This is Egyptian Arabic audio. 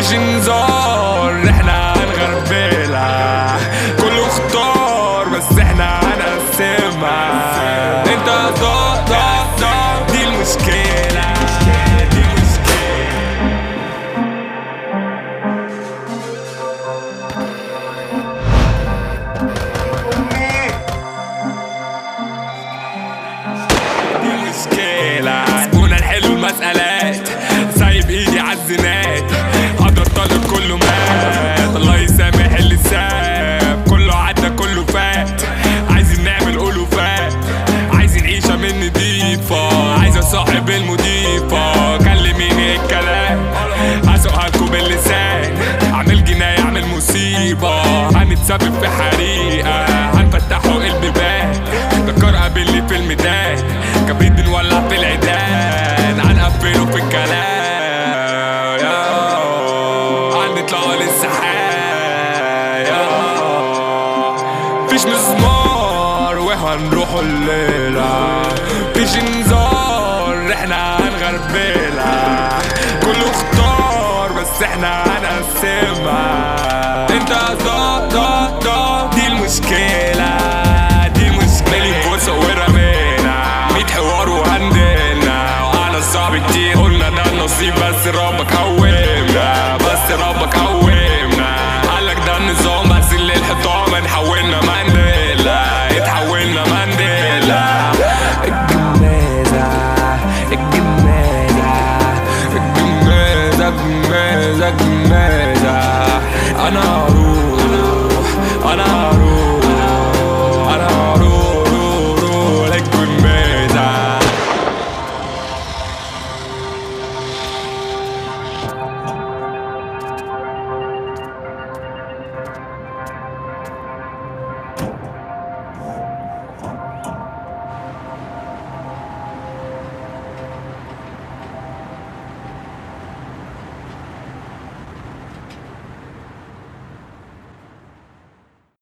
مفيش انذار احنا هنغربلها كله اختار بس احنا هنقسمها انت ضا ضا ضا دي المشكلة دي المشكلة دي مشكلة سيبونا نحل المسألات سايب ايدي عالزنات حضر طالب كله مات الله يسامح اللي ساب كله عدى كله فات عايزين نعمل ألوفات عايزين عيشة من نضيفة عايز اصاحب المضيفة كلميني الكلام هسوقها لكم باللسان اعمل جناية اعمل مصيبة هنتسبب في حريقة هنفتحوا البيبان دكار قابلني في الميدان كبريت بنولع في العيدان هنقفله في الكلام يا هنطلعوا للسحاب يا فيش مزمار وهنروحوا الليلة فيش انذار احنا هنغربلها كله اختار بس احنا هنقسمها انت ضا ضا ضا دي المشكلة دي المشكلة مالي فرصة ورمينا ميت حوار وهندلنا وعلى صعب كتير قلنا ده النصيب بس ربك قومنا بس ربك قومنا قالك ده النظام بس اللي الحيطان نحولنا مانديلا اتحولنا مانديلا الجمازة الجمازة الجمازة الجمازة الجمازة أنا هروح أنا هروح أنا هروح روح روح للجمازة